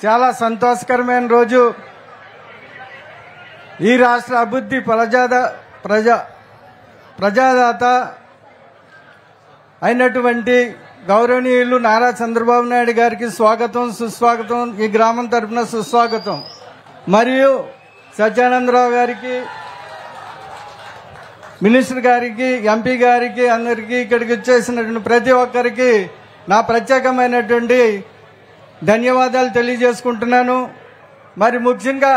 చాలా సంతోషకరమైన రోజు ఈ రాష్ట్ర అభివృద్ధి ప్రజాద ప్రజా ప్రజాదాత అయినటువంటి గౌరవనీయులు నారా చంద్రబాబు నాయుడు గారికి స్వాగతం సుస్వాగతం ఈ గ్రామం తరఫున సుస్వాగతం మరియు సత్యానందరావు గారికి మినిస్టర్ గారికి ఎంపీ గారికి అందరికీ ఇక్కడికి వచ్చేసినటువంటి ప్రతి ఒక్కరికి నా ప్రత్యేకమైనటువంటి ధన్యవాదాలు తెలియజేసుకుంటున్నాను మరి ముఖ్యంగా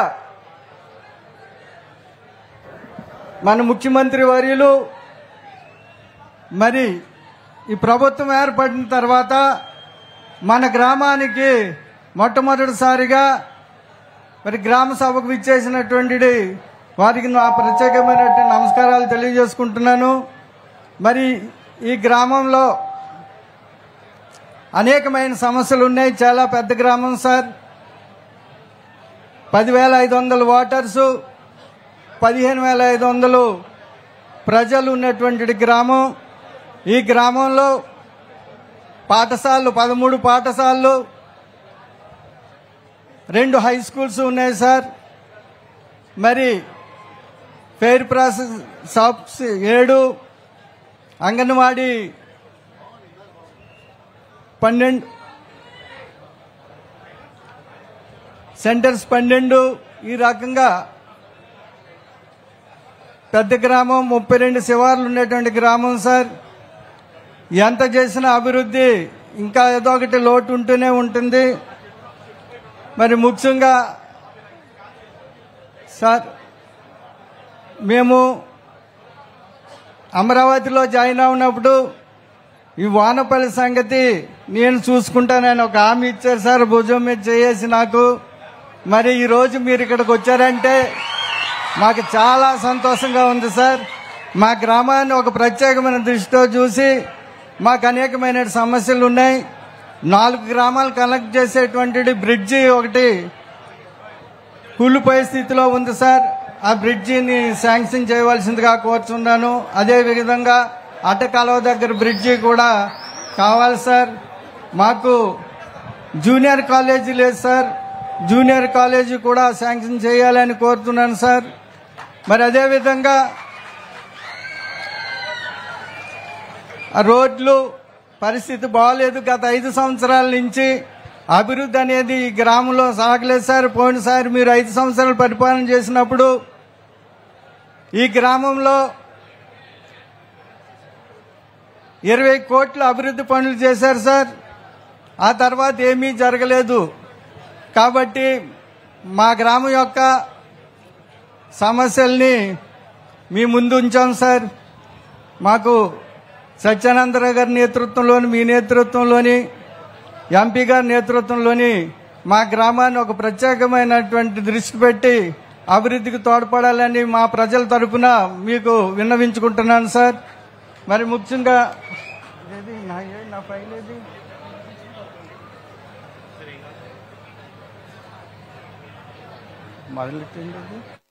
మన ముఖ్యమంత్రి వర్యులు మరి ఈ ప్రభుత్వం ఏర్పడిన తర్వాత మన గ్రామానికి మొట్టమొదటిసారిగా మరి గ్రామ సభకు విచ్చేసినటువంటి వారికి నా ప్రత్యేకమైనటువంటి నమస్కారాలు తెలియజేసుకుంటున్నాను మరి ఈ గ్రామంలో అనేకమైన సమస్యలు ఉన్నాయి చాలా పెద్ద గ్రామం సార్ పదివేల ఐదు వందల ఓటర్సు పదిహేను వేల ఐదు వందలు ప్రజలు ఉన్నటువంటి గ్రామం ఈ గ్రామంలో పాఠశాలలు పదమూడు పాఠశాలలు రెండు హై స్కూల్స్ ఉన్నాయి సార్ మరి ఫెయిర్ ప్రాసెస్ షాప్స్ ఏడు అంగన్వాడీ పన్నెండు సెంటర్స్ పన్నెండు ఈ రకంగా పెద్ద గ్రామం ముప్పై రెండు శివార్లు ఉండేటువంటి గ్రామం సార్ ఎంత చేసినా అభివృద్ధి ఇంకా ఏదో ఒకటి లోటు ఉంటూనే ఉంటుంది మరి ముఖ్యంగా సార్ మేము అమరావతిలో జాయిన్ అవునప్పుడు ఈ వానపల్లి సంగతి నేను చూసుకుంటానని ఒక హామీ ఇచ్చారు సార్ భుజం మీద చేసి నాకు మరి ఈరోజు మీరు ఇక్కడికి వచ్చారంటే మాకు చాలా సంతోషంగా ఉంది సార్ మా గ్రామాన్ని ఒక ప్రత్యేకమైన దృష్టితో చూసి మాకు అనేకమైన సమస్యలు ఉన్నాయి నాలుగు గ్రామాలు కనెక్ట్ చేసేటువంటి బ్రిడ్జి ఒకటి కూలిపోయే స్థితిలో ఉంది సార్ ఆ బ్రిడ్జిని శాంక్షన్ చేయవలసిందిగా కోరుచున్నాను అదే విధంగా అడ్డ కాలువ దగ్గర బ్రిడ్జి కూడా కావాలి సార్ మాకు జూనియర్ కాలేజీ లేదు సార్ జూనియర్ కాలేజీ కూడా శాంక్షన్ చేయాలని కోరుతున్నాను సార్ మరి అదే విధంగా ఆ రోడ్లు పరిస్థితి బాగలేదు గత ఐదు సంవత్సరాల నుంచి అభివృద్ధి అనేది ఈ గ్రామంలో సాగలేదు సార్ పోయినసారి మీరు ఐదు సంవత్సరాలు పరిపాలన చేసినప్పుడు ఈ గ్రామంలో ఇరవై కోట్ల అభివృద్ధి పనులు చేశారు సార్ ఆ తర్వాత ఏమీ జరగలేదు కాబట్టి మా గ్రామం యొక్క సమస్యల్ని మీ ముందు ఉంచాం సార్ మాకు సత్యానందరావు గారి నేతృత్వంలోని మీ నేతృత్వంలోని ఎంపీ గారి నేతృత్వంలోని మా గ్రామాన్ని ఒక ప్రత్యేకమైనటువంటి దృష్టి పెట్టి అభివృద్ధికి తోడ్పడాలని మా ప్రజల తరపున మీకు విన్నవించుకుంటున్నాను సార్ మరి ముఖ్యంగా ఏది నా ఏ- నా ఫైల్ ఏది మొదలెట్టండి అది